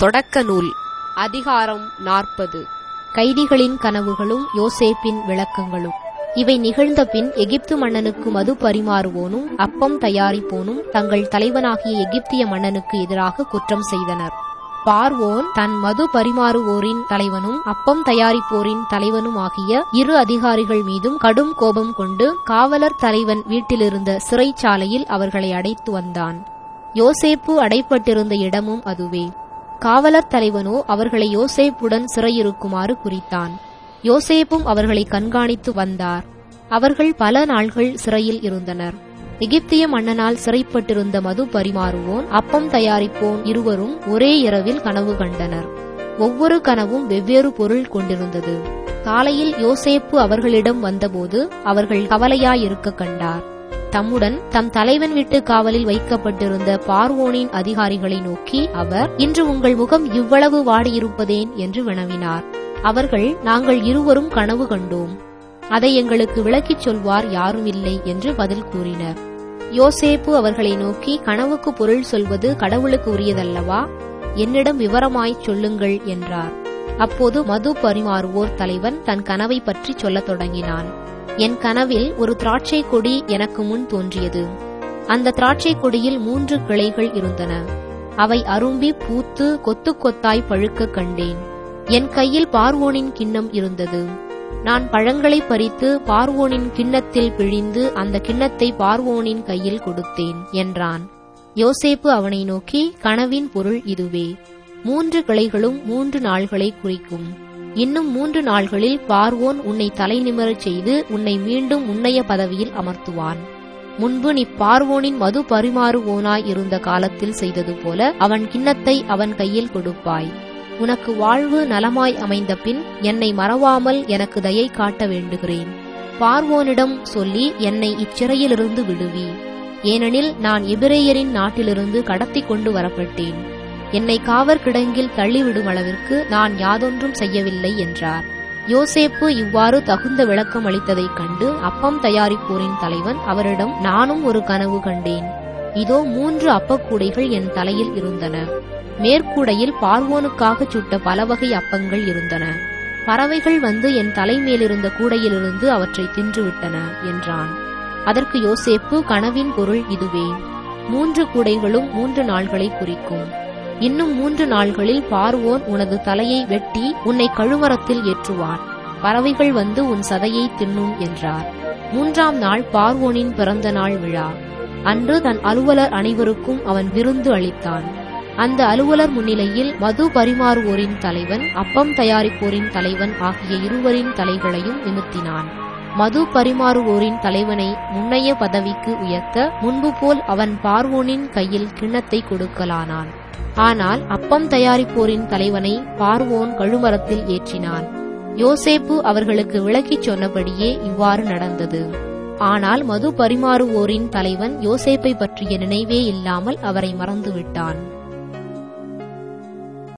தொடக்க நூல் அதிகாரம் நாற்பது கைதிகளின் கனவுகளும் யோசேப்பின் விளக்கங்களும் இவை நிகழ்ந்த பின் எகிப்து மன்னனுக்கு மது பரிமாறுவோனும் அப்பம் தயாரிப்போனும் தங்கள் தலைவனாகிய எகிப்திய மன்னனுக்கு எதிராக குற்றம் செய்தனர் பார்வோன் தன் மது பரிமாறுவோரின் தலைவனும் அப்பம் தயாரிப்போரின் தலைவனும் ஆகிய இரு அதிகாரிகள் மீதும் கடும் கோபம் கொண்டு காவலர் தலைவன் வீட்டிலிருந்த சிறைச்சாலையில் அவர்களை அடைத்து வந்தான் யோசேப்பு அடைப்பட்டிருந்த இடமும் அதுவே காவலர் தலைவனோ அவர்களை யோசேப்புடன் சிறையிருக்குமாறு குறித்தான் யோசேப்பும் அவர்களை கண்காணித்து வந்தார் அவர்கள் பல நாள்கள் சிறையில் இருந்தனர் எகிப்திய மன்னனால் சிறைப்பட்டிருந்த மது பரிமாறுவோன் அப்பம் தயாரிப்போன் இருவரும் ஒரே இரவில் கனவு கண்டனர் ஒவ்வொரு கனவும் வெவ்வேறு பொருள் கொண்டிருந்தது காலையில் யோசேப்பு அவர்களிடம் வந்தபோது அவர்கள் கவலையாயிருக்க கண்டார் தம்முடன் தம் தலைவன் வீட்டு காவலில் வைக்கப்பட்டிருந்த பார்வோனின் அதிகாரிகளை நோக்கி அவர் இன்று உங்கள் முகம் இவ்வளவு வாடியிருப்பதேன் என்று வினவினார் அவர்கள் நாங்கள் இருவரும் கனவு கண்டோம் அதை எங்களுக்கு விளக்கிச் சொல்வார் யாரும் இல்லை என்று பதில் கூறினர் யோசேப்பு அவர்களை நோக்கி கனவுக்கு பொருள் சொல்வது கடவுளுக்கு உரியதல்லவா என்னிடம் விவரமாய்ச் சொல்லுங்கள் என்றார் அப்போது மது பரிமாறுவோர் தலைவன் தன் கனவை பற்றி சொல்லத் தொடங்கினான் என் கனவில் ஒரு திராட்சை கொடி எனக்கு முன் தோன்றியது அந்த திராட்சை கொடியில் மூன்று கிளைகள் இருந்தன அவை அரும்பி பூத்து கொத்து கொத்தாய் பழுக்க கண்டேன் என் கையில் பார்வோனின் கிண்ணம் இருந்தது நான் பழங்களை பறித்து பார்வோனின் கிண்ணத்தில் பிழிந்து அந்த கிண்ணத்தை பார்வோனின் கையில் கொடுத்தேன் என்றான் யோசேப்பு அவனை நோக்கி கனவின் பொருள் இதுவே மூன்று கிளைகளும் மூன்று நாள்களை குறிக்கும் இன்னும் மூன்று நாள்களில் பார்வோன் உன்னை தலை நிமிரச் செய்து உன்னை மீண்டும் முன்னைய பதவியில் அமர்த்துவான் முன்பு நீ பார்வோனின் மது பரிமாறுவோனாய் இருந்த காலத்தில் செய்தது போல அவன் கிண்ணத்தை அவன் கையில் கொடுப்பாய் உனக்கு வாழ்வு நலமாய் அமைந்த பின் என்னை மறவாமல் எனக்கு தயை காட்ட வேண்டுகிறேன் பார்வோனிடம் சொல்லி என்னை இச்சிறையிலிருந்து விடுவி ஏனெனில் நான் எபிரேயரின் நாட்டிலிருந்து கடத்தி கொண்டு வரப்பட்டேன் என்னை காவற் கிடங்கில் தள்ளிவிடும் அளவிற்கு நான் யாதொன்றும் செய்யவில்லை என்றார் யோசேப்பு இவ்வாறு தகுந்த விளக்கம் அளித்ததைக் கண்டு அப்பம் தயாரிப்போரின் தலைவன் அவரிடம் நானும் ஒரு கனவு கண்டேன் இதோ மூன்று அப்பக்கூடைகள் என் தலையில் இருந்தன மேற்கூடையில் பார்வோனுக்காக சுட்ட பல வகை அப்பங்கள் இருந்தன பறவைகள் வந்து என் தலைமேலிருந்த கூடையிலிருந்து அவற்றை தின்றுவிட்டன என்றான் அதற்கு யோசேப்பு கனவின் பொருள் இதுவே மூன்று கூடைகளும் மூன்று நாள்களை குறிக்கும் இன்னும் மூன்று நாள்களில் பார்வோன் உனது தலையை வெட்டி உன்னை கழுமரத்தில் ஏற்றுவான் பறவைகள் வந்து உன் சதையை தின்னும் என்றார் மூன்றாம் நாள் பார்வோனின் பிறந்த நாள் விழா அன்று தன் அலுவலர் அனைவருக்கும் அவன் விருந்து அளித்தான் அந்த அலுவலர் முன்னிலையில் மது பரிமாறுவோரின் தலைவன் அப்பம் தயாரிப்போரின் தலைவன் ஆகிய இருவரின் தலைகளையும் நிமித்தினான் மது பரிமாறுவோரின் தலைவனை முன்னைய பதவிக்கு உயர்த்த முன்பு போல் அவன் பார்வோனின் கையில் கிண்ணத்தை கொடுக்கலானான் ஆனால் அப்பம் தயாரிப்போரின் தலைவனை பார்வோன் கழுமரத்தில் ஏற்றினான் யோசேப்பு அவர்களுக்கு விளக்கிச் சொன்னபடியே இவ்வாறு நடந்தது ஆனால் மது பரிமாறுவோரின் தலைவன் யோசேப்பை பற்றிய நினைவே இல்லாமல் அவரை மறந்துவிட்டான்